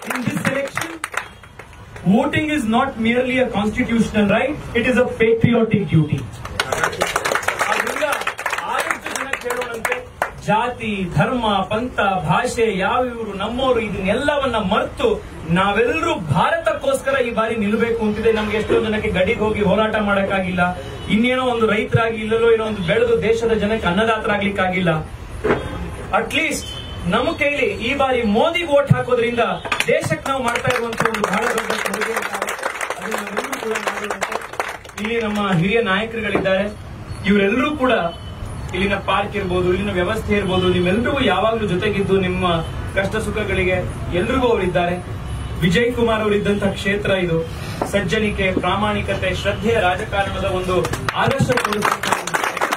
in this election, voting is not merely a constitutional right, it is a patriotic duty. ಆದ್ರಿಂದ ಆದಷ್ಟು ಜನ ಕೇಳೋಣಂತೆ ಜಾತಿ ಧರ್ಮ ಪಂಥ ಭಾಷೆ ಯಾವ ಇವರು ನಮ್ಮವರು ಇದನ್ನೆಲ್ಲವನ್ನ ಮರೆತು ನಾವೆಲ್ಲರೂ ಭಾರತಕ್ಕೋಸ್ಕರ ಈ ಬಾರಿ ನಿಲ್ಲಬೇಕು ಅಂತಿದೆ ನಮ್ಗೆ ಎಷ್ಟೋ ಜನಕ್ಕೆ ಗಡಿಗೆ ಹೋಗಿ ಹೋರಾಟ ಮಾಡಕ್ಕಾಗಿಲ್ಲ ಇನ್ನೇನೋ ಒಂದು ರೈತರಾಗಿ ಇಲ್ಲಲ್ಲೋ ಏನೋ ಒಂದು ಬೆಳೆದು ದೇಶದ ಜನಕ್ಕೆ ಅನ್ನದಾತರಾಗ್ಲಿಕ್ಕಾಗಿಲ್ಲ ಅಟ್ಲೀಸ್ಟ್ ನಮ್ಮ ಕೈಲಿ ಈ ಬಾರಿ ಮೋದಿಗೆ ವೋಟ್ ಹಾಕೋದ್ರಿಂದ ದೇಶಕ್ಕೆ ನಾವು ಮಾಡ್ತಾ ಇರುವಂತಹ ಒಂದು ಬಹಳ ದೊಡ್ಡ ಕೊಡುಗೆ ಇರ್ತಾರೆ. ಅದನ್ನ ನಾವೆಲ್ಲರೂ ಕೂಡ ಮಾಡುವಂತೆ ಇಲ್ಲಿ ನಮ್ಮ ಹಿರಿಯ ನಾಯಕರುಗಳಿದ್ದಾರೆ ಇವರೆಲ್ಲರೂ ಕೂಡ ಇಲ್ಲಿನ ಪಾರ್ಕ್ ಇರ್ಬೋದು ಇಲ್ಲಿನ ವ್ಯವಸ್ಥೆ ಇರ್ಬೋದು ನಿಮ್ಮೆಲ್ಲರಿಗೂ ಯಾವಾಗಲೂ ಜೊತೆಗಿದ್ದು ನಿಮ್ಮ ಕಷ್ಟ ಸುಖಗಳಿಗೆ ಎಲ್ರಿಗೂ ಅವರಿದ್ದಾರೆ ವಿಜಯ್ ಕುಮಾರ್ ಅವರಿದ್ದಂತಹ ಕ್ಷೇತ್ರ ಇದು ಸಜ್ಜನಿಕೆ ಪ್ರಾಮಾಣಿಕತೆ ಶ್ರದ್ಧೆಯ ರಾಜಕಾರಣದ ಒಂದು ಆದರ್ಶ ತೋರಿಸುವಂತಹ ಒಂದು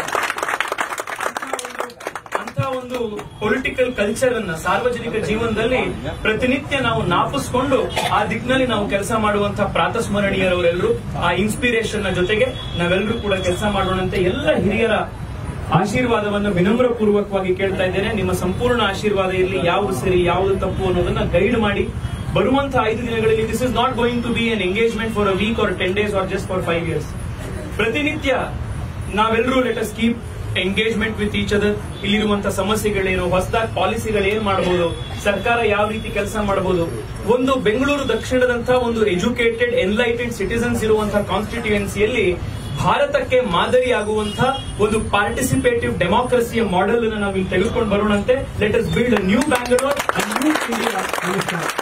ಕ್ಷೇತ್ರ. ಅಂತ ಒಂದು ಪೊಲಿಟಿಕಲ್ ಕಲ್ಚರ್ ಅನ್ನ ಸಾರ್ವಜನಿಕ ಜೀವನದಲ್ಲಿ ಪ್ರತಿನಿತ್ಯ ನಾವು ನಾಪಿಸ್ಕೊಂಡು ಆ ದಿಕ್ಕಿನಲ್ಲಿ ನಾವು ಕೆಲಸ ಮಾಡುವಂತಹ ಪ್ರಾತಸ್ಮರಣೀಯರವರೆಲ್ಲರೂ ಆ ಇನ್ಸ್ಪಿರೇಷನ್ ನ ಜೊತೆಗೆ ನಾವೆಲ್ಲರೂ ಕೂಡ ಕೆಲಸ ಮಾಡೋಣಂತೆ ಎಲ್ಲ ಹಿರಿಯರ ಆಶೀರ್ವಾದವನ್ನು ವಿನಮ್ರ ಪೂರ್ವಕವಾಗಿ ಕೇಳ್ತಾ ಇದ್ದೇನೆ ನಿಮ್ಮ ಸಂಪೂರ್ಣ ಆಶೀರ್ವಾದ ಇರಲಿ ಯಾವುದು ಸರಿ ಯಾವುದು ತಪ್ಪು ಅನ್ನೋದನ್ನ ಗೈಡ್ ಮಾಡಿ ಬರುವಂತಹ ಐದು ದಿನಗಳಲ್ಲಿ this is not going to be an engagement for a week or ten days or just for five years ಪ್ರತಿನಿತ್ಯ ನಾವೆಲ್ಲರೂ let us keep engagement with each other ಇಲ್ಲಿರುವಂತಹ ಸಮಸ್ಯೆಗಳೇನು ಹೊಸದಾಗಿ ಪಾಲಿಸಿಗಳು ಏನ್ ಮಾಡಬಹುದು ಸರ್ಕಾರ ಯಾವ ರೀತಿ ಕೆಲಸ ಮಾಡಬಹುದು ಒಂದು ಬೆಂಗಳೂರು ದಕ್ಷಿಣದಂತಹ ಒಂದು ಎಜುಕೇಟೆಡ್ ಎನ್ಲೈಟೆಡ್ ಸಿಟಿಸನ್ಸ್ ಇರುವಂತಹ ಕಾನ್ಸ್ಟಿಟ್ಯೂಯೆನ್ಸಿಯಲ್ಲಿ ಭಾರತಕ್ಕೆ ಮಾದರಿಯಾಗುವಂತಹ ಒಂದು ಪಾರ್ಟಿಸಿಪೇಟಿವ್ ಡೆಮಾಕ್ರಸಿಯ ಮಾಡೆಲ್ ಅನ್ನು ನಾವು ಇಲ್ಲಿ ತೆಗೆದುಕೊಂಡು ಬರೋಣಂತೆ let us build new Bangalore new India ನಮಸ್ಕಾರ